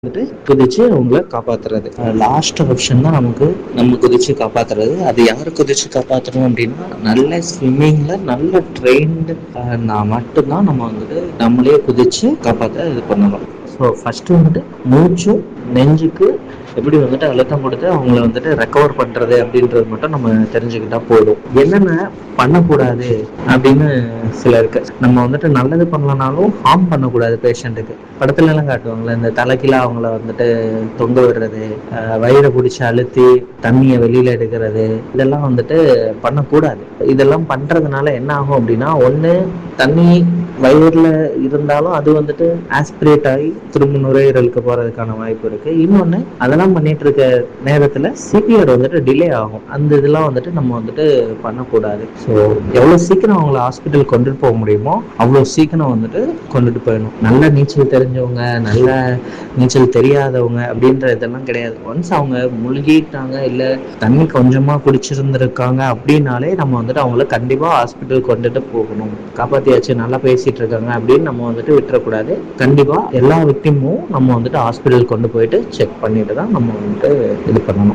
வந்துட்டு குதிச்சு அவங்கள காப்பாத்துறது லாஸ்ட் ஆப்ஷன் தான் நமக்கு நம்ம குதிச்சு காப்பாத்துறது அது யார் குதிச்சு காப்பாற்றணும் அப்படின்னா நல்ல ஸ்விம்மிங்ல நல்ல ட்ரெயின்டு நான் மட்டும்தான் நம்ம வந்துட்டு நம்மளே குதிச்சு காப்பாற்ற இது பண்ணணும் ஸோ ஃபர்ஸ்ட் வந்துட்டு மூச்சும் நெஞ்சுக்கு எப்படி வந்துட்டு அழுத்தம் கொடுத்து அவங்கள வந்துட்டு ரெக்கவர் பண்றது அப்படின்றது மட்டும் நம்ம தெரிஞ்சுக்கிட்டா போதும் என்னென்ன பண்ணக்கூடாது அப்படின்னு சிலருக்கு நம்ம வந்துட்டு நல்லது பண்ணலனாலும் ஹார்ம் பண்ணக்கூடாது பேஷண்ட்டுக்கு படத்துல எல்லாம் காட்டுவாங்கல்ல இந்த தலைக்கீழ அவங்கள வந்துட்டு தொங்க விடுறது அஹ் வயிறை பிடிச்சி அழுத்தி தண்ணியை வெளியில எடுக்கிறது இதெல்லாம் வந்துட்டு பண்ணக்கூடாது இதெல்லாம் பண்றதுனால என்ன ஆகும் அப்படின்னா ஒண்ணு தண்ணி வயிறுல இருந்தாலும் அது வந்துட்டு ஆஸ்பிரேட் ஆகி திரும்ப நுரையீரலுக்கு போறதுக்கான வாய்ப்பு இருக்கு இன்னொன்னு அதெல்லாம் பண்ணிட்டு இருக்க நேரத்துல சிபிஆர் வந்துட்டு டிலே ஆகும் அந்த இதெல்லாம் வந்துட்டு நம்ம வந்துட்டு பண்ணக்கூடாது ஸோ எவ்வளவு சீக்கிரம் அவங்கள ஹாஸ்பிட்டல் கொண்டுட்டு போக முடியுமோ அவ்வளவு சீக்கிரம் வந்துட்டு கொண்டுட்டு போயிடணும் நல்ல நீச்சல் தெரிஞ்சவங்க நல்ல நீச்சல் தெரியாதவங்க அப்படின்ற இதெல்லாம் கிடையாது ஒன்ஸ் அவங்க முழுகிட்டாங்க இல்ல தண்ணி கொஞ்சமா குடிச்சிருந்திருக்காங்க அப்படின்னாலே நம்ம வந்துட்டு அவங்கள கண்டிப்பா ஹாஸ்பிட்டல் கொண்டுட்டு போகணும் காப்பாத்தியாச்சு நல்லா பேசிட்டு இருக்காங்க அப்படின்னு நம்ம வந்துட்டு விட்டுறக்கூடாது கண்டிப்பா எல்லா விக்டிமும் நம்ம வந்துட்டு ஹாஸ்பிட்டல் கொண்டு போயிட்டு செக் பண்ணிட்டு தான் நம்ம வந்துட்டு இது பண்ணணும்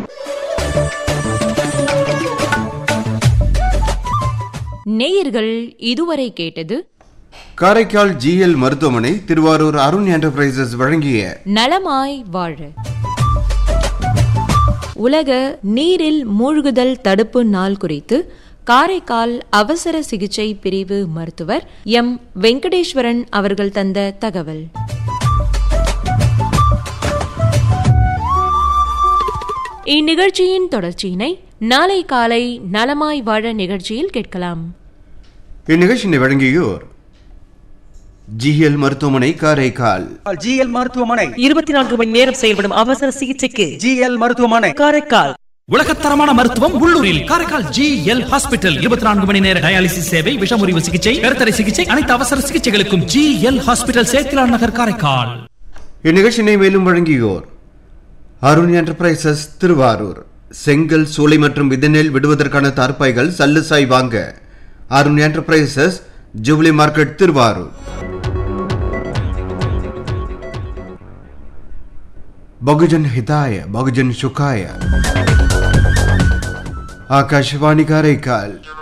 நேயர்கள் இதுவரை கேட்டது காரைக்கால் ஜிஎல் மருத்துவமனை திருவாரூர் அருண் என்டர்பிரைசஸ் வழங்கிய நலமாய் வாழ உலக நீரில் மூழ்குதல் தடுப்பு நாள் குறித்து காரைக்கால் அவசர சிகிச்சை பிரிவு மருத்துவர் எம் வெங்கடேஸ்வரன் அவர்கள் தந்த தகவல் இந்நிகழ்ச்சியின் தொடர்ச்சியினை நாளை காலை நலமாய் வாழ நிகழ்ச்சியில் கேட்கலாம் இந்நிகழ்ச்சியை வழங்கியோர் ஜிஎல் மருத்துவமனை காரைக்கால் ஜிஎல் மருத்துவமனை இருபத்தி நான்கு மணி நேரம் செயல்படும் அவசர சிகிச்சைக்கு ஜிஎல் மருத்துவமனை காரைக்கால் உலகத்தரமான மருத்துவம் உள்ளூரில் காரைக்கால் ஜி எல் ஹாஸ்பிட்டல் இருபத்தி நான்கு மணி நேர டயாலிசிஸ் சேவை விஷமுறிவு சிகிச்சை கருத்தடை சிகிச்சை அனைத்து அவசர சிகிச்சைகளுக்கும் G L hospital Sethilan Nagar Karaikal இந்நிகழ்ச்சியினை மேலும் வழங்கியோர் அருண் என்டர்பிரைசஸ் திருவாரூர் செங்கல் சூளை மற்றும் விதநெல் விடுவதற்கான தார்ப்பாய்கள் சல்லுசாய் வாங்க Arun enterprises jubilee market Thiruvarur பகுஜன் ஹிதாய பகுஜன் சுகாய ஆகாஷ்வாணி காரைக்கால்